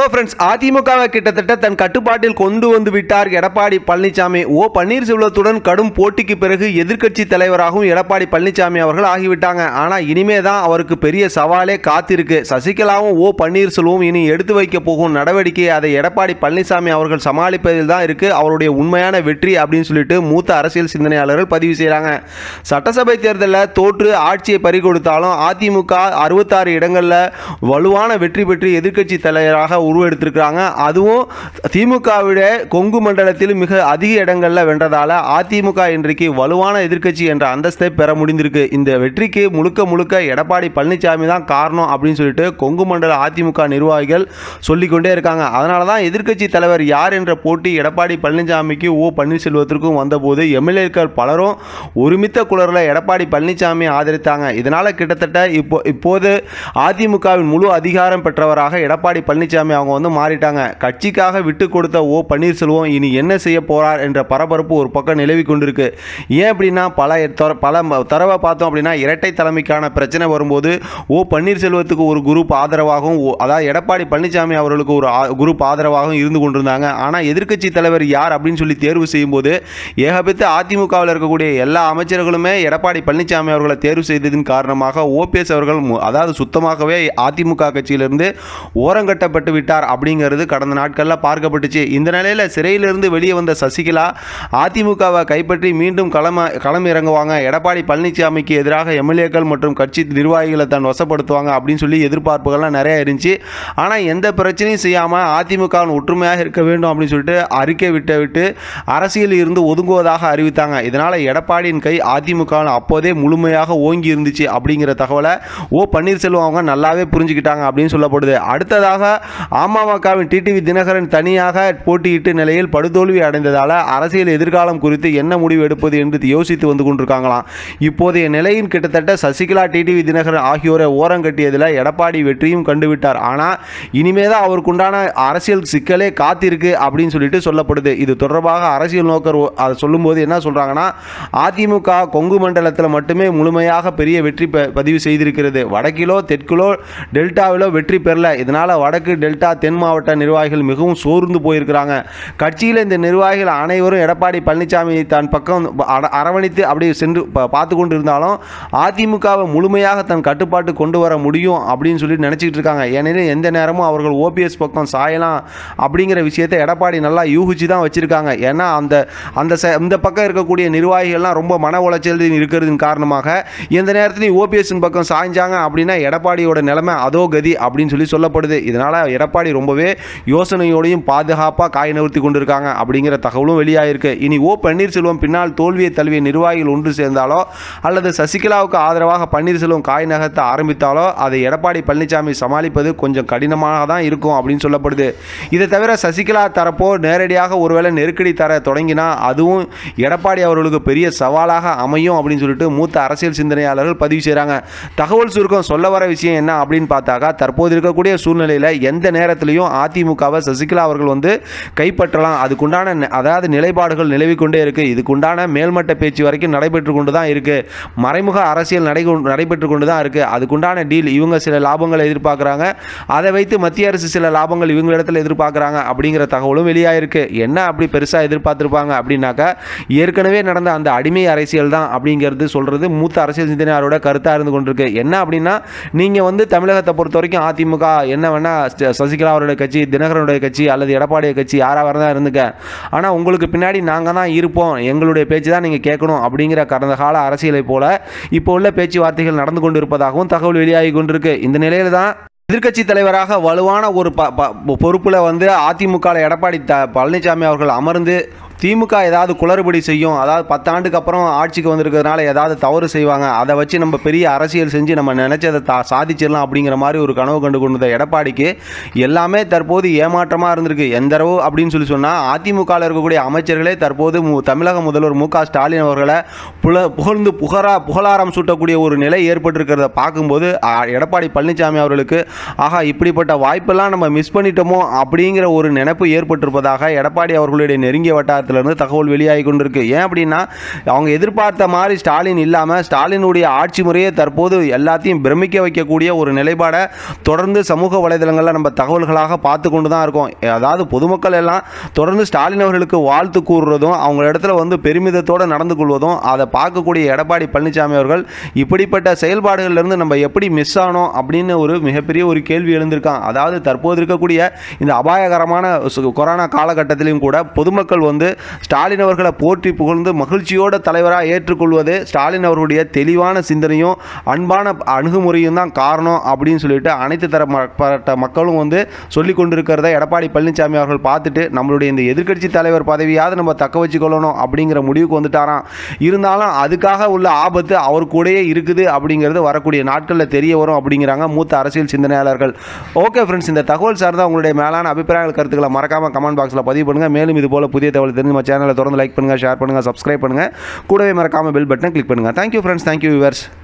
hello friends அதிமுகவை கிட்டத்தட்ட தன் கட்டுப்பாட்டில் கொண்டு வந்து விட்டார் எடப்பாடி பழனிசாமி ஓ பன்னீர்செல்வத்துடன் கடும் போட்டிக்கு பிறகு எதிர்க்கட்சி தலைவராகவும் எடப்பாடி பழனிசாமி அவர்கள் ஆகிவிட்டாங்க ஆனால் இனிமே தான் அவருக்கு பெரிய சவாலே காத்திருக்கு சசிகலாவும் ஓ பன்னீர்செல்வம் இனி எடுத்து வைக்க போகும் நடவடிக்கை அதை எடப்பாடி பழனிசாமி அவர்கள் சமாளிப்பதில் தான் இருக்கு அவருடைய உண்மையான வெற்றி அப்படின்னு சொல்லிட்டு மூத்த அரசியல் சிந்தனையாளர்கள் பதிவு செய்கிறாங்க சட்டசபை தேர்தலில் தோற்று ஆட்சியை பறிகொடுத்தாலும் அதிமுக அறுபத்தாறு இடங்களில் வலுவான வெற்றி பெற்று எதிர்க்கட்சி தலைவராக உருவெடுத்திருக்கிறாங்க அதுவும் திமுகவிட கொங்கு மண்டலத்தில் மிக அதிக இடங்களில் வென்றதால அதிமுக இன்றைக்கு வலுவான எதிர்க்கட்சி என்ற அந்தஸ்தை பெற முடிந்திருக்கு இந்த வெற்றிக்கு முழுக்க முழுக்க எடப்பாடி பழனிசாமி தான் காரணம் அப்படின்னு சொல்லிட்டு கொங்கு மண்டல அதிமுக நிர்வாகிகள் சொல்லிக்கொண்டே இருக்காங்க அதனால தான் எதிர்க்கட்சி தலைவர் யார் என்ற போட்டி எடப்பாடி பழனிசாமிக்கு ஓ பன்னீர்செல்வத்திற்கும் வந்தபோது எம்எல்ஏக்கள் பலரும் ஒருமித்த குளரில் எடப்பாடி பழனிசாமி ஆதரித்தாங்க இதனால் கிட்டத்தட்ட இப்போ இப்போது அதிமுகவின் முழு அதிகாரம் பெற்றவராக எடப்பாடி பழனிசாமி அவங்க வந்து மாறிட்டாங்க கட்சிக்காக விட்டு கொடுத்த ஓ பன்னீர்செல்வம் இனி என்ன செய்ய போறார் என்ற பரபரப்பு ஒரு பக்கம் நிலவி கொண்டிருக்கு ஏன் அப்படின்னா பல தர- பல ம- தடவை பார்த்தோம் அப்படின்னா இரட்டை தலைமைக்கான பிரச்சனை வரும்போது ஓ பன்னீர்செல்வத்துக்கு ஒரு குரூப் ஆதரவாகவும் ஓ- அதாவது எடப்பாடி பழனிசாமி அவர்களுக்கு ஒரு ஆ- குரூப் ஆதரவாகவும் இருந்து கொண்டிருந்தாங்க ஆனால் எதிர்க்கட்சி தலைவர் யார் அப்படின்னு சொல்லி தேர்வு செய்யும்போது ஏகபித்த அதிமுகவில் இருக்கக்கூடிய எல்லா அமைச்சர்களுமே எடப்பாடி பழனிசாமி அவர்களை தேர்வு செய்ததின் காரணமாக ஓபிஎஸ் அவர்கள் மு- அதாவது சுத்தமாகவே அதிமுக கட்சியிலிருந்து ஓரங்கட்டப்பட்டு விட்டார் அப்படிங்கிறது கடந்த நாட்களில் பார்க்கப்பட்டுச்சு இந்த நிலையில் சிறையிலிருந்து வெளியே வந்த சசிகலா அதிமுகவை கைப்பற்றி மீண்டும் களம களம் இறங்குவாங்க எடப்பாடி பழனிசாமிக்கு எதிராக எம்எல்ஏக்கள் மற்றும் கட்சி நிர்வாகிகளை தான் வசப்படுத்துவாங்க அப்படின்னு சொல்லி எதிர்பார்ப்புகள்லாம் நிறைய இருந்துச்சு ஆனால் எந்த பிரச்சனையும் செய்யாமல் அதிமுகவின் ஒற்றுமையாக இருக்க வேண்டும் அப்படின்னு சொல்லிட்டு அறிக்கை விட்டு விட்டு அரசியலில் இருந்து ஒதுங்குவதாக அறிவித்தாங்க இதனால் எடப்பாடியின் கை அதிமுகவில் அப்போதே முழுமையாக ஓங்கி இருந்துச்சு அப்படிங்கிற தகவலை ஓ பன்னீர்செல்வம் அவங்க நல்லாவே புரிஞ்சுக்கிட்டாங்க அப்படின்னு சொல்லப்படுது அடுத்ததாக அமமுகவின் டிடிவி தினகரன் தனியாக போட்டியிட்ட நிலையில் படுதோல்வி அடைந்ததால் அரசியல் எதிர்காலம் குறித்து என்ன முடிவு எடுப்பது என்று யோசித்து வந்து கொண்டிருக்காங்களாம் இப்போதைய நிலையின் கிட்டத்தட்ட சசிகலா டிடிவி தினகரன் ஆகியோரை ஓரங்கட்டியதில் எடப்பாடி வெற்றியும் கண்டுவிட்டார் ஆனால் இனிமே தான் அவருக்குண்டான அரசியல் சிக்கலே காத்திருக்கு அப்படின்னு சொல்லிட்டு சொல்லப்படுது இது தொடர்பாக அரசியல் நோக்கர் ஒ- அதை சொல்லும்போது என்ன சொல்கிறாங்கன்னா அதிமுக கொங்கு மண்டலத்தில் மட்டுமே முழுமையாக பெரிய வெற்றி பெ- பதிவு செய்திருக்கிறது வடக்கிலோ தெற்கிலோ டெல்டாவிலோ வெற்றி பெறல இதனால் வடக்கு டெல்டா தென் மாவட்ட நிர்வாகிகள் மிகவும் சோர்ந்து போயிருக்கிறாங்க கட்சியில் இந்த நிர்வாகிகள் அனைவரும் எடப்பாடி பழனிசாமி தன் பக்கம் அர- அரவணைத்து அப்படியே சென்று ப- பார்த்து கொண்டு இருந்தாலும் அதிமுகவை முழுமையாக தன் கட்டுப்பாட்டு கொண்டு வர முடியும் அப்படின்னு சொல்லி நினச்சிக்கிட்டு இருக்காங்க ஏனெனில் எந்த நேரமும் அவர்கள் ஓபிஎஸ் பக்கம் சாயலாம் அப்படிங்கிற விஷயத்தை எடப்பாடி நல்லா யூகிச்சு தான் வச்சுருக்காங்க ஏன்னா அந்த அந்த ச- இந்த பக்கம் இருக்கக்கூடிய நிர்வாகிகள்லாம் ரொம்ப மன உளைச்சல் இருக்கிறதின் காரணமாக எந்த நேரத்துலையும் ஓபிஎஸ் பக்கம் சாய்ஞ்சாங்க அப்படின்னா எடப்பாடியோட நிலைமை அதோ கதி அப்படின்னு சொல்லி சொல்லப்படுது இதனால் எடப்பாடி ரொம்பவே யோசனையோடையும் பாதுகாப்பாக காய் நகர்த்தி கொண்டிருக்காங்க அப்படிங்கிற தகவலும் வெளியாயிருக்கு இனி ஓ பன்னீர்செல்வம் பின்னால் தோல்வியை தழுவிய நிர்வாகிகள் ஒன்று சேர்ந்தாலோ அல்லது சசிகலாவுக்கு ஆதரவாக பன்னீர்செல்வம் காய் நகர்த்த ஆரம்பித்தாலோ அதை எடப்பாடி பழனிசாமி சமாளிப்பது கொஞ்சம் கடினமாக தான் இருக்கும் அப்படின்னு சொல்லப்படுது இதை தவிர சசிகலா தரப்போ நேரடியாக ஒருவேளை நெருக்கடி தர தொடங்கினா அதுவும் எடப்பாடி அவர்களுக்கு பெரிய சவாலாக அமையும் அப்படின்னு சொல்லிட்டு மூத்த அரசியல் சிந்தனையாளர்கள் பதிவு செய்கிறாங்க தகவல் சுருக்கம் சொல்ல வர விஷயம் என்ன அப்படின்னு பார்த்தாக்கா தற்போது இருக்கக்கூடிய சூழ்நிலையில் எந்த நேரத்திலையும் அதிமுகவை சசிகலா அவர்கள் வந்து கைப்பற்றலாம் அதுக்குண்டான நெ- அதாவது நிலைப்பாடுகள் நிலவிக் கொண்டே இருக்கு இதுக்குண்டான மேல்மட்ட பேச்சு வரைக்கும் நடைபெற்று கொண்டு தான் இருக்கு மறைமுக அரசியல் நடை நடைபெற்று கொண்டு தான் இருக்கு அதுக்குண்டான டீல் இவங்க சில லாபங்களை எதிர்பார்க்குறாங்க அதை வைத்து மத்திய அரசு சில லாபங்கள் இவங்களிடத்தில் எதிர்பார்க்குறாங்க அப்படிங்கிற தகவலும் வெளியாயிருக்கு என்ன அப்படி பெருசாக எதிர்பார்த்துருப்பாங்க அப்படின்னாக்கா ஏற்கனவே நடந்த அந்த அடிமை அரசியல் தான் அப்படிங்கிறது சொல்கிறது மூத்த அரசியல் சிந்தனையாரோட கருத்தாக இருந்து கொண்டிருக்கு என்ன அப்படின்னா நீங்கள் வந்து தமிழகத்தை பொறுத்த வரைக்கும் அதிமுக என்ன வேணால் சசிகலா அவருடைய கட்சி தினகரனுடைய கட்சி அல்லது எடப்பாடிய கட்சி யாராக வரதா இருந்துக்க ஆனால் உங்களுக்கு பின்னாடி நாங்கள் தான் இருப்போம் எங்களுடைய பேச்சு தான் நீங்கள் கேட்கணும் அப்படிங்கிற கடந்த கால அரசியலை போல இப்போ உள்ள பேச்சுவார்த்தைகள் நடந்து கொண்டு இருப்பதாகவும் தகவல் வெளியாகி கொண்டிருக்கு இந்த நிலையில் தான் எதிர்க்கட்சி தலைவராக வலுவான ஒரு ப ப- பொறுப்புல வந்து அதிமுக ல எடப்பாடி த பழனிசாமி அவர்கள் அமர்ந்து திமுக ஏதாவது குளறுபடி செய்யும் அதாவது பத்தாண்டுக்கு அப்புறம் ஆட்சிக்கு வந்திருக்கிறதுனால ஏதாவது தவறு செய்வாங்க அதை வச்சு நம்ம பெரிய அரசியல் செஞ்சு நம்ம நினைச்சதை தா சாதிச்சிடலாம் அப்படிங்கிற மாதிரி ஒரு கனவு கண்டு கொண்டிருந்த எடப்பாடிக்கு எல்லாமே தற்போது ஏமாற்றமாக இருந்திருக்கு எந்தளவு அப்படின்னு சொல்லி சொன்னால் அதிமுகவில் இருக்கக்கூடிய அமைச்சர்களே தற்போது மு- தமிழக முதல்வர் மு க ஸ்டாலின் அவர்களை புல புகழ்ந்து புகழா புகழாரம் சூட்டக்கூடிய ஒரு நிலை ஏற்பட்டிருக்கிறத பார்க்கும்போது ஆ, எடப்பாடி பழனிசாமி அவர்களுக்கு ஆஹா இப்படிப்பட்ட வாய்ப்பெல்லாம் நம்ம மிஸ் பண்ணிட்டோமோ அப்படிங்கிற ஒரு நினைப்பு ஏற்பட்டிருப்பதாக எடப்பாடி அவர்களுடைய நெருங்கிய வட்டாரத்தில் தரப்பிலிருந்து தகவல் வெளியாகி கொண்டிருக்கு ஏன் அப்படின்னா அவங்க எதிர்பார்த்த மாதிரி ஸ்டாலின் இல்லாமல் ஸ்டாலினுடைய ஆட்சி முறையே தற்போது எல்லாத்தையும் பிரமிக்க வைக்கக்கூடிய ஒரு நிலைப்பாடை தொடர்ந்து சமூக வலைதளங்களில் நம்ம தகவல்களாக பார்த்து கொண்டு தான் இருக்கோம் அதாவது பொதுமக்கள் எல்லாம் தொடர்ந்து ஸ்டாலின் அவர்களுக்கு வாழ்த்து கூறுறதும் அவங்க இடத்துல வந்து பெருமிதத்தோடு நடந்து கொள்வதும் அதை பார்க்கக்கூடிய எடப்பாடி பழனிசாமி அவர்கள் இப்படிப்பட்ட செயல்பாடுகள்லேருந்து நம்ம எப்படி மிஸ் ஆனோம் அப்படின்னு ஒரு மிகப்பெரிய ஒரு கேள்வி எழுந்திருக்கான் அதாவது தற்போது இருக்கக்கூடிய இந்த அபாயகரமான சு- கொரோனா காலகட்டத்திலையும் கூட பொதுமக்கள் வந்து ஸ்டாலின் அவர்களை போற்றி புகழ்ந்து மகிழ்ச்சியோட தலைவராக ஏற்றுக்கொள்வது ஸ்டாலின் அவர்களுடைய தெளிவான சிந்தனையும் அன்பான அணுகுமுறையும் தான் காரணம் அப்படின்னு சொல்லிட்டு அனைத்து தரப்பட்ட மக்களும் வந்து சொல்லி கொண்டிருக்கிறத எடப்பாடி பழனிசாமி அவர்கள் பார்த்துட்டு நம்மளுடைய இந்த எதிர்க்கட்சி தலைவர் பதவியாவது நம்ம தக்க வச்சுக்கொள்ளணும் அப்படிங்கிற முடிவுக்கு வந்துட்டாராம் இருந்தாலும் அதுக்காக உள்ள ஆபத்து அவர் கூடயே இருக்குது அப்படிங்கிறது வரக்கூடிய நாட்களில் தெரிய வரும் அப்படிங்கிறாங்க மூத்த அரசியல் சிந்தனையாளர்கள் ஓகே ஃப்ரெண்ட்ஸ் இந்த தகவல் சார்ந்த உங்களுடைய மேலான அபிப்பிராயங்கள் கருத்துக்களை மறக்காம கமெண்ட் பாக்ஸில் பதிவு பண்ணுங்கள் மேலும் இது போல புதிய தகவல் தெரிஞ்சு நம்ம சேனலை தொடர்ந்து லைக் பண்ணுங்கள் ஷேர் பண்ணுங்கள் சப்ஸ்கிரைப் பண்ணுங்கள் கூடவே மறக்காம பெல் பட்டனை கிளிக் பண்ணுங்கள் தேங்க்யூ ஃப்ரெண்ட்ஸ் தேங்க்யூ விவர்ஸ்